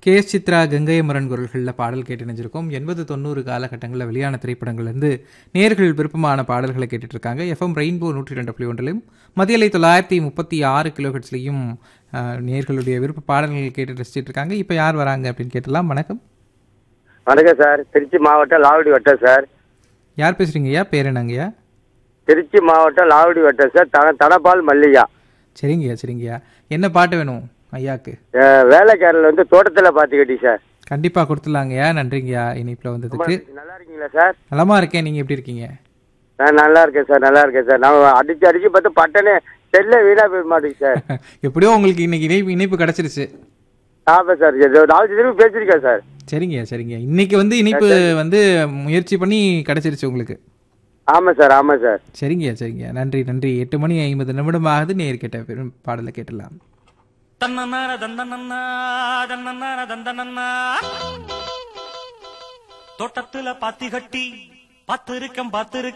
K S Chithra Gangai Amaran குரல்களில் பாடல் கேட்டு நினைஞ்சிருக்கோம் எண்பது தொண்ணூறு காலகட்டங்களில் வெளியான திரைப்படங்கள்லேருந்து நேர்கள் விருப்பமான பாடல்களை கேட்டுட்டு இருக்காங்க எஃப்எம் ரெயின்போ நூற்றி ரெண்டு புள்ளி ஒன்றிலும் மதியலை தொள்ளாயிரத்தி முப்பத்தி ஆறு கிலோஹெட்ஸ்லையும் நேர்களுடைய விருப்ப பாடல்கள் கேட்டு ரசிச்சிட்டு இருக்காங்க இப்போ யார் வராங்க அப்படின்னு கேட்டலாம் வணக்கம் வணக்கம் சார் திருச்சி மாவட்டம் லாவடி வட்டம் சார் யார் பேசுறீங்கய்யா பேர் என்னங்கய்யா திருச்சி மாவட்டம் லாவடி வட்டம் சார் தன தனபால் மல்லிகா சரிங்கய்யா சரிங்கய்யா என்ன பாட்டு வேணும் ஐயாக்கு அஹ், வேலைக்காரர்கள் வந்து தோட்டத்தில் பார்த்துக்கிட்டி சார் கண்டிப்பாக கொடுத்துலாங்கய்யா நன்றிங்கய்யா இனிப்பில் வந்ததுக்கு நல்லா இருக்கீங்களா சார் நலமா இருக்கேன் நீங்கள் எப்படி இருக்கீங்க நான் நல்லா இருக்கேன் சார் நல்லா இருக்கேன் சார் நான் அடிச்சு அடிச்சு பார்த்து பட்டனே செல்ல வீணா போய் மாட்டேங்க சார் எப்படியோ உங்களுக்கு இன்னைக்கு இணைப்பு இணைப்பு கிடைச்சிருச்சு ஆமாம் சார் இது நாலு திரும்பி பேசியிருக்கேன் சார் சரிங்கய்யா சரிங்க இன்னைக்கு வந்து இணைப்பு வந்து முயற்சி பண்ணி கிடைச்சிருச்சு உங்களுக்கு ஆமாம் சார் ஆமாம் சார் சரிங்கய்யா சரிங்கய்யா நன்றி நன்றி எட்டு மணி ஐம்பது நிமிடம் ஆகுது நேர் கேட்ட பெரும் பாடலை கேட்டலாம் தன்னன்னார தந்தனன்னா தன்னன்னார தந்தனன்னா தோட்டத்துல பாத்தி கட்டி பாத்திருக்கம் பாத்திருக்க